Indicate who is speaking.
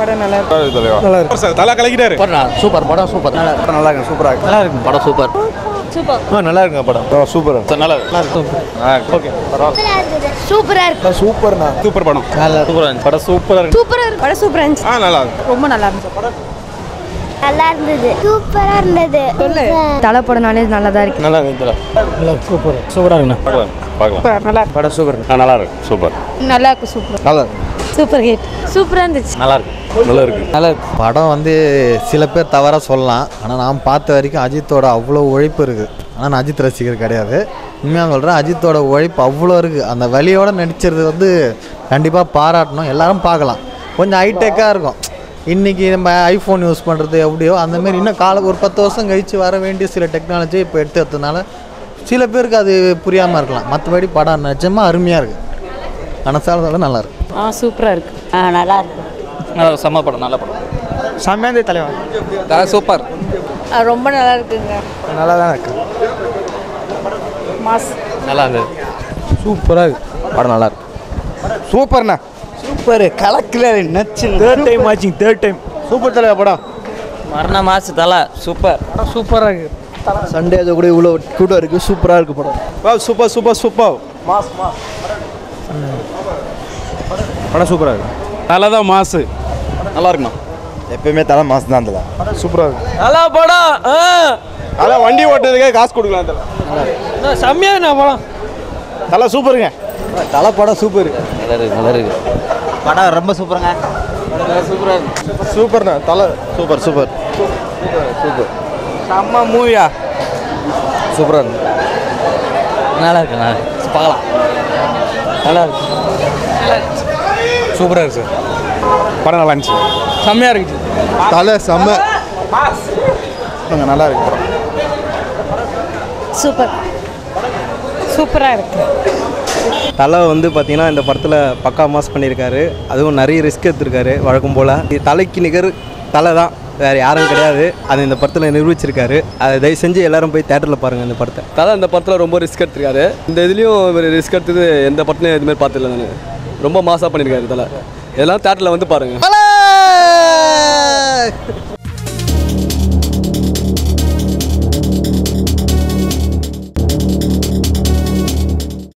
Speaker 1: படம் நல்லா
Speaker 2: நல்லா இருக்கு சார் தலை கலக்கிட்டாரு
Speaker 3: சூப்பர் படம் சூப்பர் நல்லா இருக்கு
Speaker 2: நல்லா இருக்கு சூப்பரா இருக்கு
Speaker 3: நல்லா இருக்கு படம் சூப்பர்
Speaker 1: சூப்பர்
Speaker 2: நல்லா இருக்குங்க படம் சூப்பர் நல்லா இருக்கு ஓகே
Speaker 4: சூப்பரா இருக்கு
Speaker 2: சூப்பர்ண்ணா சூப்பர் படம் சூப்பரா இருந்துச்சு படம் சூப்பரா இருக்கு
Speaker 4: சூப்பரா இருக்கு
Speaker 1: படம் சூப்பராக இருந்துச்சு
Speaker 2: ஆ நல்லா இருக்கு
Speaker 1: ரொம்ப நல்லா இருந்துச்சு
Speaker 4: நல்லா இருந்தது சூப்பரா இருந்தது
Speaker 1: சொல்லு
Speaker 4: தலை படம்னாலே நல்லா தான் இருக்கு
Speaker 2: நல்லா இருக்கு
Speaker 3: சூப்பர் சூப்பராக இருக்குண்ணா
Speaker 2: பார்க்கலாம்
Speaker 1: நல்லா இருக்கு
Speaker 2: படம் சூப்பர் நல்லா இருக்கு சூப்பர்
Speaker 1: நல்லா இருக்கு சூப்பர்
Speaker 2: நல்லா இருக்கு
Speaker 1: சூப்பர் ஹிட் சூப்பராக இருந்துச்சு
Speaker 2: நல்லா இருக்கு நல்லா இருக்கு
Speaker 3: நல்லா இருக்கு
Speaker 5: படம் வந்து சில பேர் தவறாக சொல்லலாம் ஆனால் நான் பார்த்த வரைக்கும் அஜித்தோட அவ்வளோ உழைப்பு இருக்குது ஆனால் நான் அஜித் ரசிகர் கிடையாது உண்மையாக சொல்கிறேன் அஜித்தோட உழைப்பு அவ்வளோ இருக்குது அந்த வழியோட நடிச்சிருது வந்து கண்டிப்பாக பாராட்டணும் எல்லாரும் பார்க்கலாம் கொஞ்சம் ஹைடெக்காக இருக்கும் இன்றைக்கி நம்ம ஐஃபோன் யூஸ் பண்ணுறது எப்படியோ அந்த மாதிரி இன்னும் கால ஒரு பத்து வருஷம் கழித்து வர வேண்டிய சில டெக்னாலஜி இப்போ எடுத்து வரதுனால சில பேருக்கு அது புரியாமல் இருக்கலாம் மற்றபடி படம் நிஜமாக அருமையாக இருக்குது மனசால நல்லா இருக்கு
Speaker 1: ஆ சூப்பராக இருக்கு
Speaker 4: ஆ நல்லா இருக்கு
Speaker 3: நல்லா செம்ம படம் நல்ல படம்
Speaker 2: செம்மையாந்தே தலைவன்
Speaker 3: தலை சூப்பர்
Speaker 1: ரொம்ப நல்லா இருக்குங்க
Speaker 2: நல்லா தான் இருக்கு
Speaker 1: மாஸ்
Speaker 3: நல்லா இருந்தது
Speaker 2: சூப்பராக இருக்கு படம் நல்லா இருக்கு சூப்பர்ண்ணா
Speaker 3: சூப்பர் கலக்கல நச்சு
Speaker 2: தேர்ட் டைம் வாட்சிங் தேர்ட் டைம் சூப்பர் தலைவா படம்
Speaker 3: மரண மாசு தலை சூப்பர்
Speaker 2: சூப்பராக இருக்கு
Speaker 5: சண்டே அது கூட இவ்வளோ கூட்டம் இருக்குது சூப்பராக இருக்குது படம்
Speaker 2: சூப்பர் சூப்பர் சூப்பர் படம் சூப்பராக இருக்கு நல்லா தான் மாசு
Speaker 3: நல்லா இருக்குண்ணா
Speaker 5: எப்பயுமே தலை மாதம் தான் இருந்ததா
Speaker 2: சூப்பராக இருக்கு
Speaker 3: நல்லா படம்
Speaker 2: அதான் வண்டி ஓட்டுறதுக்கே காசு கொடுக்கலாம் தலை
Speaker 3: செம்மையாக நான் படம்
Speaker 2: தலை சூப்பருங்க
Speaker 5: தலை படம் சூப்பர்
Speaker 3: நல்லா இருக்கு நல்லா இருக்கு
Speaker 5: படம் ரொம்ப சூப்பருங்க
Speaker 2: சூப்பர்ண்ணா தலை சூப்பர் சூப்பர் சூப்பர் செம்ம மூவியா சூப்பராக இருக்கு
Speaker 3: நல்லா இருக்கு நல்லா இருக்கு பார்க்கலாம்
Speaker 2: நல்லா இருக்கு சூப்பராக இருக்கு சார் படம் நல்லா இருந்துச்சு
Speaker 3: செம்மையாக இருக்குது
Speaker 5: தலை செம்ம
Speaker 2: நல்லா இருக்கு படம்
Speaker 1: சூப்பர் சூப்பராக இருக்கு
Speaker 6: தலை வந்து பார்த்தீங்கன்னா இந்த படத்தில் பக்கா மாஸ் பண்ணியிருக்காரு அதுவும் நிறைய ரிஸ்க் எடுத்திருக்காரு வழக்கம் போல் தலைக்கு நிகர் தலை தான் வேறு யாரும் கிடையாது அது இந்த படத்தில் நிரூபிச்சிருக்காரு அதை தயவு செஞ்சு எல்லாரும் போய் தேட்டரில் பாருங்கள் இந்த படத்தை
Speaker 7: தலை இந்த படத்தில் ரொம்ப ரிஸ்க் எடுத்திருக்காரு இந்த இதுலேயும் இவர் ரிஸ்க் எடுத்தது எந்த படத்துலையும் இதுமாதிரி பார்த்ததில்ல நான் ரொம்ப மாசாக பண்ணியிருக்காரு தலை இதெல்லாம் தேட்டரில் வந்து பாருங்கள்